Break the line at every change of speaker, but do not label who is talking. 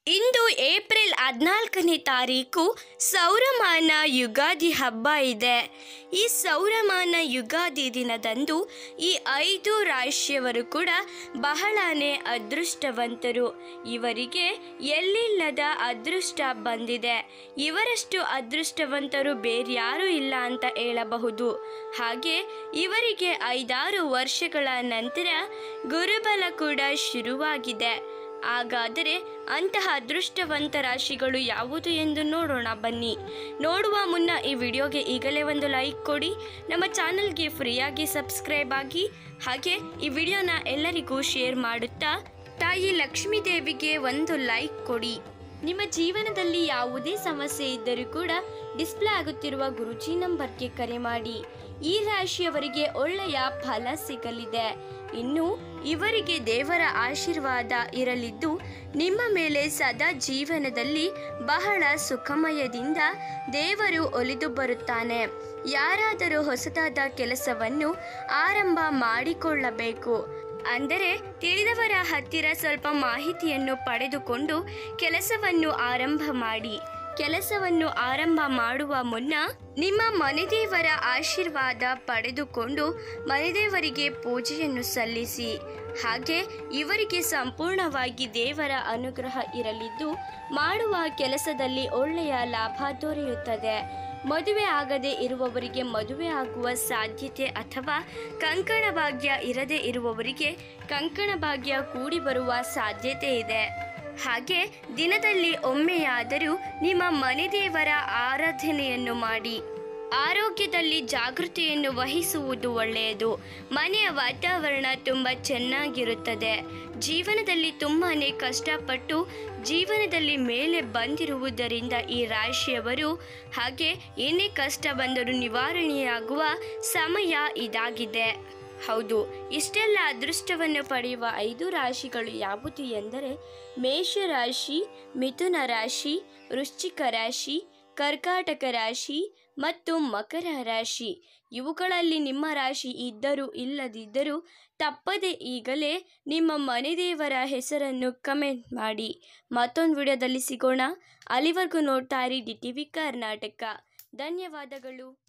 ಇಂದು April ಹದಿನಾಲ್ಕನೇ ತಾರೀಕು ಸೌರಮಾನ ಯುಗಾದಿ ಹಬ್ಬ ಇದೆ ಈ ಸೌರಮಾನ ಯುಗಾದಿ ದಿನದಂದು ಈ ಐದು ರಾಶಿಯವರು ಕೂಡ ಬಹಳನೇ ಅದೃಷ್ಟವಂತರು ಇವರಿಗೆ ಎಲ್ಲಿಲ್ಲದ ಅದೃಷ್ಟ ಬಂದಿದೆ ಇವರಷ್ಟು ಅದೃಷ್ಟವಂತರು ಬೇರ್ಯಾರೂ ಇಲ್ಲ ಅಂತ ಹೇಳಬಹುದು ಹಾಗೆ ಇವರಿಗೆ ಐದಾರು ವರ್ಷಗಳ ನಂತರ ಗುರುಬಲ ಕೂಡ ಶುರುವಾಗಿದೆ ಹಾಗಾದರೆ ಅಂತಹ ಅದೃಷ್ಟವಂತ ರಾಶಿಗಳು ಯಾವುದು ಎಂದು ನೋಡೋಣ ಬನ್ನಿ ನೋಡುವ ಮುನ್ನ ಈ ವಿಡಿಯೋಗೆ ಈಗಲೇ ಒಂದು ಲೈಕ್ ಕೊಡಿ ನಮ್ಮ ಚಾನಲ್ಗೆ ಫ್ರೀಯಾಗಿ ಸಬ್ಸ್ಕ್ರೈಬ್ ಆಗಿ ಹಾಗೆ ಈ ವಿಡಿಯೋನ ಎಲ್ಲರಿಗೂ ಶೇರ್ ಮಾಡುತ್ತಾ ತಾಯಿ ಲಕ್ಷ್ಮೀ ದೇವಿಗೆ ಒಂದು ಲೈಕ್ ಕೊಡಿ ನಿಮ್ಮ ಜೀವನದಲ್ಲಿ ಯಾವುದೇ ಸಮಸ್ಯೆ ಇದ್ದರೂ ಕೂಡ ಡಿಸ್ಪ್ಲೇ ಆಗುತ್ತಿರುವ ಗುರುಜಿ ನಂಬರ್ಗೆ ಕರೆ ಮಾಡಿ ಈ ರಾಶಿಯವರಿಗೆ ಒಳ್ಳೆಯ ಫಲ ಸಿಗಲಿದೆ ಇನ್ನು ಇವರಿಗೆ ದೇವರ ಆಶೀರ್ವಾದ ಇರಲಿದ್ದು ನಿಮ್ಮ ಮೇಲೆ ಸದಾ ಜೀವನದಲ್ಲಿ ಬಹಳ ಸುಖಮಯದಿಂದ ದೇವರು ಒಲಿದು ಬರುತ್ತಾನೆ ಯಾರಾದರೂ ಹೊಸದಾದ ಕೆಲಸವನ್ನು ಆರಂಭ ಮಾಡಿಕೊಳ್ಳಬೇಕು ಅಂದರೆ ತಿಳಿದವರ ಹತ್ತಿರ ಸ್ವಲ್ಪ ಮಾಹಿತಿಯನ್ನು ಪಡೆದುಕೊಂಡು ಕೆಲಸವನ್ನು ಆರಂಭ ಮಾಡಿ ಕೆಲಸವನ್ನು ಆರಂಭ ಮಾಡುವ ಮುನ್ನ ನಿಮ್ಮ ಮನೆದೇವರ ಆಶೀರ್ವಾದ ಪಡೆದುಕೊಂಡು ಮನೆದೇವರಿಗೆ ಪೂಜೆಯನ್ನು ಸಲ್ಲಿಸಿ ಹಾಗೆ ಇವರಿಗೆ ಸಂಪೂರ್ಣವಾಗಿ ದೇವರ ಅನುಗ್ರಹ ಇರಲಿದ್ದು ಮಾಡುವ ಕೆಲಸದಲ್ಲಿ ಒಳ್ಳೆಯ ಲಾಭ ದೊರೆಯುತ್ತದೆ ಮದುವೆ ಆಗದೆ ಇರುವವರಿಗೆ ಮದುವೆ ಆಗುವ ಸಾಧ್ಯತೆ ಅಥವಾ ಕಂಕಣ ಭಾಗ್ಯ ಇರದೇ ಇರುವವರಿಗೆ ಕಂಕಣ ಭಾಗ್ಯ ಕೂಡಿ ಬರುವ ಸಾಧ್ಯತೆ ಇದೆ ಹಾಗೆ ದಿನದಲ್ಲಿ ಒಮ್ಮೆಯಾದರೂ ನಿಮ್ಮ ಮನೆದೇವರ ಆರಾಧನೆಯನ್ನು ಮಾಡಿ ಆರೋಗ್ಯದಲ್ಲಿ ಜಾಗೃತಿಯನ್ನು ವಹಿಸುವುದು ಒಳ್ಳೆಯದು ಮನೆಯ ವಾತಾವರಣ ತುಂಬ ಚೆನ್ನಾಗಿರುತ್ತದೆ ಜೀವನದಲ್ಲಿ ತುಂಬಾ ಕಷ್ಟಪಟ್ಟು ಜೀವನದಲ್ಲಿ ಮೇಲೆ ಬಂದಿರುವುದರಿಂದ ಈ ರಾಶಿಯವರು ಹಾಗೆ ಏನೇ ಕಷ್ಟ ಬಂದರೂ ನಿವಾರಣೆಯಾಗುವ ಸಮಯ ಇದಾಗಿದೆ ಹೌದು ಇಷ್ಟೆಲ್ಲ ಅದೃಷ್ಟವನ್ನು ಪಡೆಯುವ ಐದು ರಾಶಿಗಳು ಯಾವುದು ಎಂದರೆ ಮೇಷರಾಶಿ ಮಿಥುನ ರಾಶಿ ವೃಶ್ಚಿಕ ರಾಶಿ ಕರ್ಕಾಟಕ ರಾಶಿ ಮತ್ತು ಮಕರ ರಾಶಿ ಇವುಗಳಲ್ಲಿ ನಿಮ್ಮ ರಾಶಿ ಇದ್ದರೂ ಇಲ್ಲದಿದ್ದರೂ ತಪ್ಪದೆ ಈಗಲೇ ನಿಮ್ಮ ಮನೆದೇವರ ಹೆಸರನ್ನು ಕಮೆಂಟ್ ಮಾಡಿ ಮತ್ತೊಂದು ವಿಡಿಯೋದಲ್ಲಿ ಸಿಗೋಣ ಅಲ್ಲಿವರೆಗೂ ನೋಡ್ತಾ ಇರಿ ಡಿ ಟಿ ವಿ ಕರ್ನಾಟಕ ಧನ್ಯವಾದಗಳು